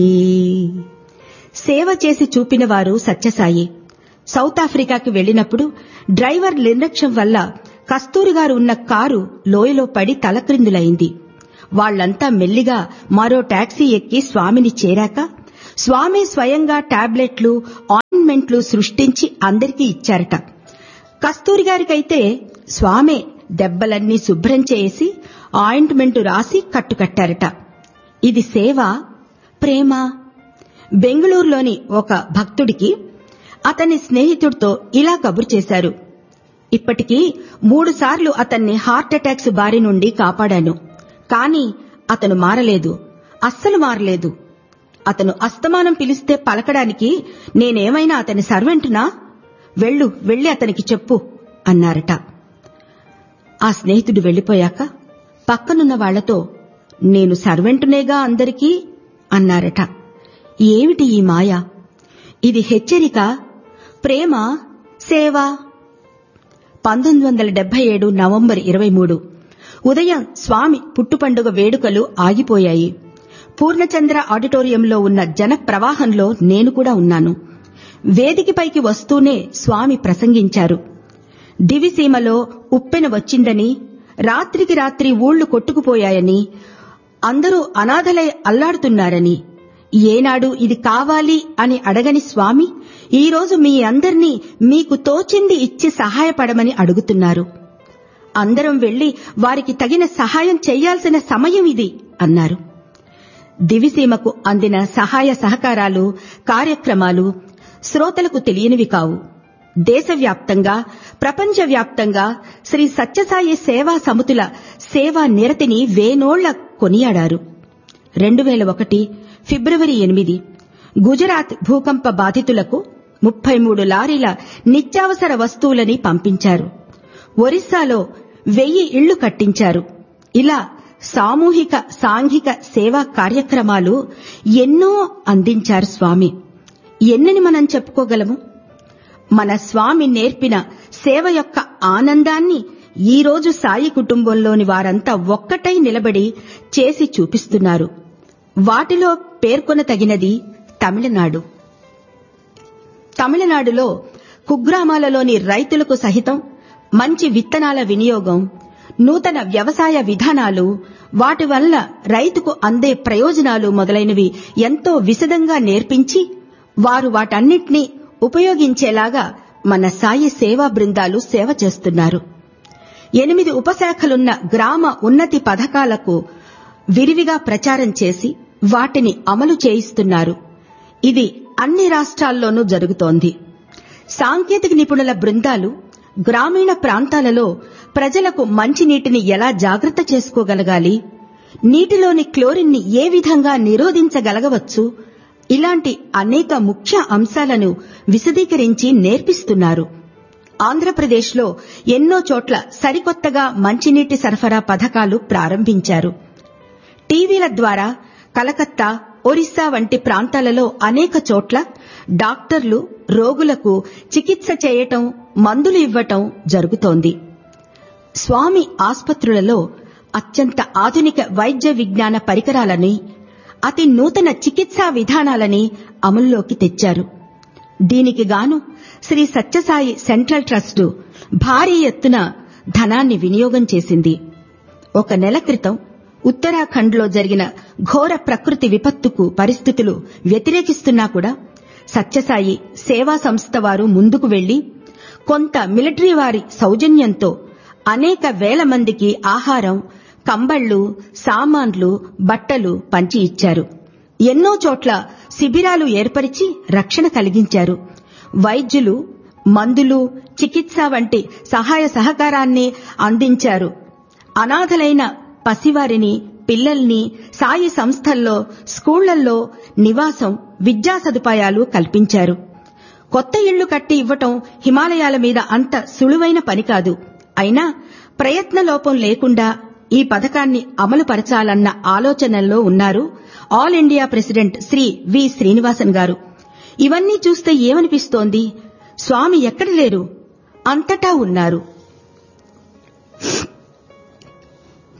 సేవ చేసి చూపిన వారు సత్యసాయి సౌత్ ఆఫ్రికాకి వెళ్లినప్పుడు డ్రైవర్ నిర్లక్ష్యం వల్ల కస్తూరి గారు ఉన్న కారు లోయలో పడి తలక్రిందులైంది వాళ్లంతా మెల్లిగా మరో టాక్సీ ఎక్కి స్వామిని చేరాక స్వామి స్వయంగా టాబ్లెట్లు ఆయింట్మెంట్లు సృష్టించి అందరికీ ఇచ్చారట కస్తూరి గారికైతే స్వామే దెబ్బలన్నీ శుభ్రం చేసి ఆయింట్మెంటు రాసి కట్టుకట్టారట ఇది సేవ ప్రేమ బెంగళూరులోని ఒక భక్తుడికి అతని స్నేహితుడితో ఇలా కబురు చేశారు ఇప్పటికీ మూడుసార్లు అతన్ని హార్ట్ అటాక్స్ బారి నుండి కాపాడాను కాని అతను మారలేదు అస్సలు మారలేదు అతను అస్తమానం పిలిస్తే పలకడానికి నేనేమైనా అతని సర్వెంటునా వెళ్ళు వెళ్ళి అతనికి చెప్పు అన్నారట ఆ స్నేహితుడు వెళ్లిపోయాక పక్కనున్న వాళ్లతో నేను సర్వెంటునేగా అందరికీ అన్నారట ఏమిటి ఈ మాయ ఇది హెచ్చరిక ప్రేమ సేవ పంతొమ్మిది వందల డెబ్బై ఏడు నవంబర్ ఇరవై మూడు ఉదయం స్వామి పుట్టుపండుగ వేడుకలు ఆగిపోయాయి పూర్ణచంద్ర ఆడిటోరియంలో ఉన్న జన ప్రవాహంలో నేను కూడా ఉన్నాను వేదికపైకి వస్తూనే స్వామి ప్రసంగించారు దివిసీమలో ఉప్పెన వచ్చిందని రాత్రికి రాత్రి ఊళ్లు కొట్టుకుపోయాయని అందరూ అనాథలై అల్లాడుతున్నారని ఏనాడు ఇది కావాలి అని అడగని స్వామి ఈరోజు మీ అందర్నీ మీకు తోచింది ఇచ్చి సహాయపడమని అడుగుతున్నారు అందరం వెళ్లి వారికి తగిన సహాయం చేయాల్సిన సమయం ఇది అన్నారు దివిసీమకు అందిన సహాయ సహకారాలు కార్యక్రమాలు శ్రోతలకు తెలియనివి కావు దేశవ్యాప్తంగా ప్రపంచవ్యాప్తంగా శ్రీ సత్యసాయి సేవా సమితుల సేవా నిరతిని వేనోళ్ల కొనియాడారు రెండు వేల ఒకటి ఫిబ్రవరి ఎనిమిది గుజరాత్ భూకంప బాధితులకు ముప్పై మూడు లారీల నిత్యావసర వస్తువులని పంపించారు ఒరిస్సాలో వెయ్యి ఇళ్లు కట్టించారు ఇలా సామూహిక సాంఘిక సేవా కార్యక్రమాలు ఎన్నో అందించారు స్వామి ఎన్నని మనం చెప్పుకోగలము మన స్వామి నేర్పిన సేవ యొక్క ఆనందాన్ని ఈరోజు సాయి కుటుంబంలోని వారంతా ఒక్కటై నిలబడి చేసి చూపిస్తున్నారు వాటిలో పేర్కొనతగినది తమిళనాడు తమిళనాడులో కుగ్రామాలలోని రైతులకు సహితం మంచి విత్తనాల వినియోగం నూతన వ్యవసాయ విధానాలు వాటి వల్ల రైతుకు అందే ప్రయోజనాలు మొదలైనవి ఎంతో విశదంగా నేర్పించి వారు వాటన్నిటినీ ఉపయోగించేలాగా మన సాయి సేవా బృందాలు సేవ చేస్తున్నారు ఎనిమిది ఉపశాఖలున్న గ్రామ ఉన్నతి పథకాలకు విరివిగా ప్రచారం చేసి వాటిని అమలు చేయిస్తున్నారు ఇది అన్ని రాష్ట్రాల్లోనూ జరుగుతోంది సాంకేతిక నిపుణుల బృందాలు గ్రామీణ ప్రాంతాలలో ప్రజలకు మంచినీటిని ఎలా జాగ్రత్త చేసుకోగలగాలి నీటిలోని క్లోరిన్ ని ఏ విధంగా నిరోధించగలగవచ్చు ఇలాంటి అనేక ముఖ్య అంశాలను విశదీకరించి నేర్పిస్తున్నారు ఆంధ్రప్రదేశ్లో ఎన్నో చోట్ల సరికొత్తగా మంచినీటి సరఫరా పథకాలు ప్రారంభించారు టీవీల ద్వారా కలకత్తా ఒరిస్సా వంటి ప్రాంతాలలో అనేక చోట్ల డాక్టర్లు రోగులకు చికిత్స చేయటం మందులు ఇవ్వటం జరుగుతోంది స్వామి ఆస్పత్రులలో అత్యంత ఆధునిక వైద్య విజ్ఞాన పరికరాలని అతి నూతన చికిత్సా విధానాలని అమల్లోకి తెచ్చారు దీనికి గాను శ్రీ సత్యసాయి సెంట్రల్ ట్రస్ట్ భారీ ఎత్తున ధనాన్ని వినియోగం చేసింది ఒక నెల క్రితం ఉత్తరాఖండ్లో జరిగిన ఘోర ప్రకృతి విపత్తుకు పరిస్థితులు వ్యతిరేకిస్తున్నా కూడా సత్యసాయి సేవా సంస్థ వారు ముందుకు వెళ్లి కొంత మిలిటరీ వారి సౌజన్యంతో అనేక వేల మందికి ఆహారం కంబళ్లు సామాన్లు బట్టలు పంచి ఇచ్చారు ఎన్నో చోట్ల శిబిరాలు ఏర్పరిచి రక్షణ కలిగించారు వైద్యులు మందులు చికిత్స వంటి సహాయ సహకారాన్ని అందించారు అనాథలైన పసివారిని పిల్లల్ని సాయి సంస్థల్లో స్కూళ్లల్లో నివాసం విద్యా సదుపాయాలు కల్పించారు కొత్త ఇళ్లు కట్టి ఇవ్వటం హిమాలయాల మీద అంత సులువైన పని కాదు అయినా ప్రయత్న లోపం లేకుండా ఈ పథకాన్ని అమలు పరచాలన్న ఆలోచనల్లో ఉన్నారు all India president Shri V Srinivasan garu ఇవన్నీ చూస్తే ఏమనిపిస్తోంది స్వామి ఎక్కడ లేరు అంతటా ఉన్నారు